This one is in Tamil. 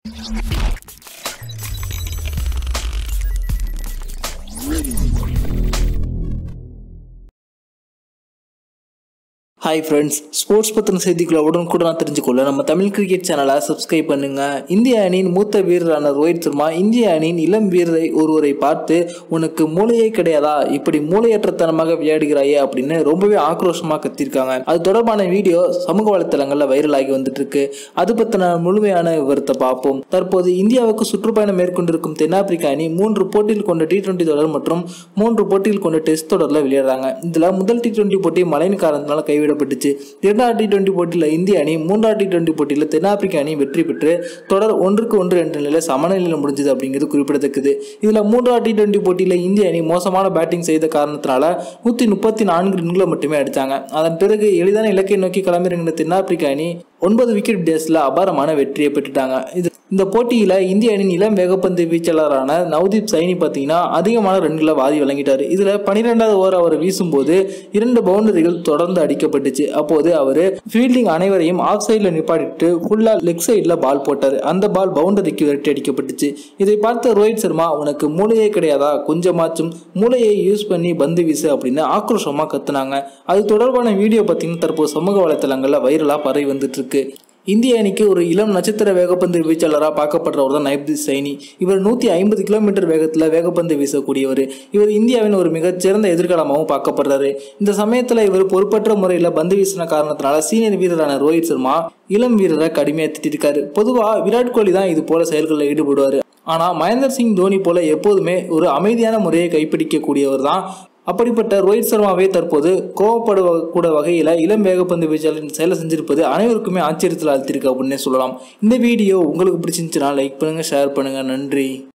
ஹாய் ஃப்ரெண்ட்ஸ் ஸ்போர்ட்ஸ் பற்றின செய்திகளை உடனுக்குடன் தெரிஞ்சுக்கொள்ள நம்ம தமிழ் கிரிக்கெட் சேனலை சப்ஸ்கிரைப் பண்ணுங்க இந்திய அணியின் மூத்த வீரரான ரோஹித் சர்மா இந்திய அணியின் இளம் வீரரை ஒருவரை பார்த்து உனக்கு மூளையே கிடையாதா இப்படி மூளையற்றத்தனமாக விளையாடுகிறாயே அப்படின்னு ரொம்பவே ஆக்ரோஷமாக கத்திருக்காங்க அது தொடர்பான வீடியோ சமூக வலைத்தளங்களில் வைரலாகி வந்துட்டு இருக்கு அது பற்றின முழுமையான விவரத்தை பார்ப்போம் தற்போது இந்தியாவுக்கு சுற்றுப்பயணம் மேற்கொண்டிருக்கும் தென்னாப்பிரிக்க அணி மூன்று போட்டியில் கொண்ட டி டுவெண்டி தொடர் மற்றும் மூன்று போட்டியில் கொண்ட டெஸ்ட் தொடரில் விளையாடுறாங்க இதில் முதல் டி டுவெண்டி போட்டி மழையின் காரணத்தினால கைவிட கைவிடப்பட்டுச்சு இரண்டாவது டி டுவெண்டி போட்டியில் இந்திய அணி மூன்றாவது டி டுவெண்டி போட்டியில் தென்னாப்பிரிக்க அணி வெற்றி பெற்று தொடர் ஒன்றுக்கு ஒன்று என்ற நிலையில் சமநிலையில் முடிஞ்சது அப்படிங்கிறது குறிப்பிடத்தக்கது இதில் மூன்றாவது டி டுவெண்டி போட்டியில் இந்திய அணி மோசமான பேட்டிங் செய்த காரணத்தினால நூற்றி முப்பத்தி நான்கு ரன்களை மட்டுமே அடித்தாங்க அதன் பிறகு எளிதான இலக்கை நோக்கி களமிறங்கின தென்னாப்பிரிக்க அணி ஒன்பது விக்கெட் டேஸில் அபாரமான வெற்றியை பெற்றுட்டாங்க இது இந்த போட்டியில் இந்திய அணியின் இளம் வேகப்பந்து வீச்சாளரான நவ்தீப் சைனி பார்த்தீங்கன்னா அதிகமான ரன்களை வாதி வழங்கிட்டார் இதில் பன்னிரெண்டாவது ஓவர் அவர் வீசும்போது இரண்டு பவுண்டரிகள் தொடர்ந்து அடிக்கப்பட்டுச்சு அப்போது அவர் ஃபீல்டிங் அனைவரையும் ஆஃப் சைடில் நிப்பாட்டிட்டு ஃபுல்லாக லெக் சைடில் பால் போட்டார் அந்த பால் பவுண்டரிக்கு விரட்டி அடிக்கப்பட்டுச்சு இதை பார்த்த ரோஹித் சர்மா உனக்கு மூளையே கிடையாதா கொஞ்சமாச்சும் மூளையை யூஸ் பண்ணி பந்து வீசு அப்படின்னு ஆக்ரோஷமாக கத்துனாங்க அது தொடர்பான வீடியோ பார்த்தீங்கன்னா தற்போது சமூக வலைத்தளங்களில் வைரலாக பரவி வந்துட்டு இருக்கு இந்திய அணிக்கு ஒரு இளம் நட்சத்திர வேகப்பந்து வீச்சாளராக பார்க்கப்படுறவர் தான் நைப்தீப் சைனி இவர் நூற்றி ஐம்பது கிலோமீட்டர் வேகத்தில் வேகப்பந்து வீசக்கூடியவர் இவர் இந்தியாவின் ஒரு மிகச்சிறந்த எதிர்காலமாகவும் பார்க்கப்படுறாரு இந்த சமயத்தில் இவர் பொறுப்பற்ற முறையில் பந்து வீசின காரணத்தினால சீனியர் வீரரான ரோஹித் சர்மா இளம் வீரரை கடுமையாக திட்டிருக்காரு பொதுவாக விராட் கோலி தான் இது போல செயல்களில் ஈடுபடுவார் ஆனால் மகேந்தர் சிங் தோனி போல எப்போதுமே ஒரு அமைதியான முறையை கைப்பிடிக்கக்கூடியவர் தான் அப்படிப்பட்ட ரோஹித் சர்மாவை தற்போது கோவப்பட கூட வகையில் இளம் வேகப்பந்து வீச்சாளரின் செயலை செஞ்சிருப்பது அனைவருக்குமே ஆச்சரியத்தில் அழுத்திருக்கு அப்படின்னே சொல்லலாம் இந்த வீடியோ உங்களுக்கு பிடிச்சிருந்துச்சுன்னா லைக் பண்ணுங்கள் ஷேர் பண்ணுங்கள் நன்றி